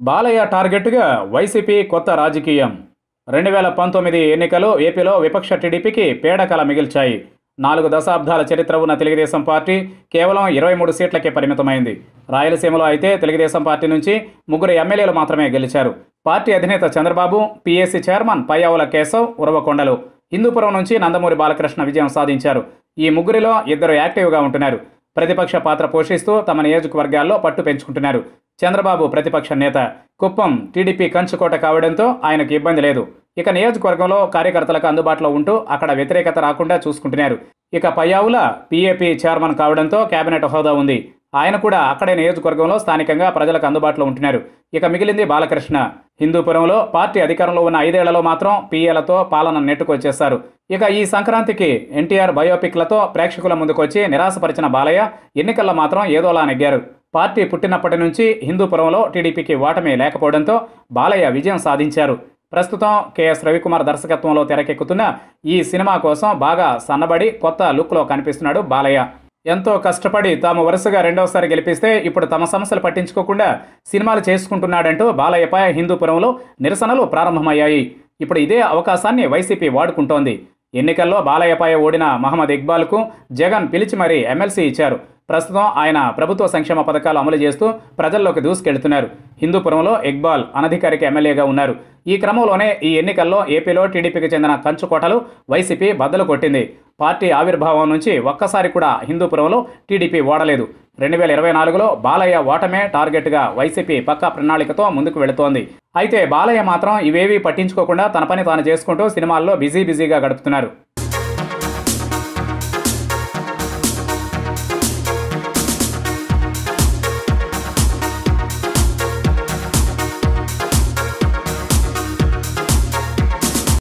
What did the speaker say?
బాలయ్య టార్గెట్గా వైసీపీ కొత్త రాజకీయం రెండు వేల పంతొమ్మిది ఎన్నికలు ఏపీలో విపక్ష టీడీపీకి పీడకల మిగిల్చాయి నాలుగు దశాబ్దాల చరిత్ర ఉన్న తెలుగుదేశం పార్టీ కేవలం ఇరవై మూడు సీట్లకే పరిమితమైంది రాయలసీమలో అయితే తెలుగుదేశం పార్టీ నుంచి ముగ్గురు ఎమ్మెల్యేలు మాత్రమే గెలిచారు పార్టీ అధినేత చంద్రబాబు పీఎస్సీ చైర్మన్ పయ్యావుల కేశవ్ ఉరవకొండలు హిందూపురం నుంచి నందమూరి బాలకృష్ణ విజయం సాధించారు ఈ ముగ్గురిలో ఇద్దరు యాక్టివ్గా ఉంటున్నారు ప్రతిపక్ష పాత్ర పోషిస్తూ తమ నియోజకవర్గాల్లో పట్టు పెంచుకుంటున్నారు చంద్రబాబు ప్రతిపక్ష నేత కుప్పం టీడీపీ కంచుకోట కావడంతో ఆయనకు ఇబ్బంది లేదు ఇక నియోజకవర్గంలో కార్యకర్తలకు అందుబాటులో ఉంటూ అక్కడ వ్యతిరేకత రాకుండా చూసుకుంటున్నారు ఇక పయ్యావుల పీఏపీ చైర్మన్ కావడంతో కేబినెట్ హోదా ఉంది ఆయన కూడా అక్కడే నియోజకవర్గంలో స్థానికంగా ప్రజలకు అందుబాటులో ఉంటున్నారు ఇక మిగిలింది బాలకృష్ణ హిందూపురంలో పార్టీ అధికారంలో ఉన్న ఐదేళ్లలో మాత్రం పీఏలతో పాలన నెట్టుకొచ్చేశారు ఇక ఈ సంక్రాంతికి ఎన్టీఆర్ బయోపిక్లతో ప్రేక్షకుల ముందుకొచ్చి నిరాశపరిచిన బాలయ్య ఎన్నికల్లో మాత్రం ఏదోలా నెగ్గారు పార్టీ పుట్టినప్పటి నుంచి హిందూపురంలో టీడీపీకి ఓటమి లేకపోవడంతో బాలయ్య విజయం సాధించారు ప్రస్తుతం కెఎస్ రవికుమార్ దర్శకత్వంలో తెరకెక్కుతున్న ఈ సినిమా కోసం బాగా సన్నబడి కొత్త లుక్లో కనిపిస్తున్నాడు బాలయ్య ఎంతో కష్టపడి తాము వరుసగా రెండవసారి గెలిపిస్తే ఇప్పుడు తమ సమస్యలు పట్టించుకోకుండా సినిమాలు చేసుకుంటున్నాడంటూ బాలయ్యపై హిందూపురంలో నిరసనలు ప్రారంభమయ్యాయి ఇప్పుడు ఇదే అవకాశాన్ని వైసీపీ వాడుకుంటోంది ఎన్నికల్లో బాలయ్యపై ఓడిన మహమ్మద్ ఇక్బాల్కు జగన్ పిలిచి మరీ ఎమ్మెల్సీ ఇచ్చారు ప్రస్తుతం ఆయన ప్రభుత్వ సంక్షేమ పథకాలు అమలు చేస్తూ ప్రజల్లోకి దూసుకెళ్తున్నారు హిందూపురంలో ఇక్బాల్ అనధికారిక ఎమ్మెల్యేగా ఉన్నారు ఈ క్రమంలోనే ఈ ఎన్నికల్లో ఏపీలో టీడీపీకి చెందిన కంచుకోటలు వైసీపీ బద్దలు కొట్టింది పార్టీ ఆవిర్భావం నుంచి ఒక్కసారి కూడా హిందూపురంలో టీడీపీ ఓడలేదు రెండు వేల ఇరవై నాలుగులో బాలయ్య ఓటమే టార్గెట్గా వైసీపీ పక్కా ప్రణాళికతో ముందుకు వెళుతోంది అయితే బాలయ్య మాత్రం ఇవేవీ పట్టించుకోకుండా తన పని తాను చేసుకుంటూ సినిమాల్లో బిజీ బిజీగా గడుపుతున్నారు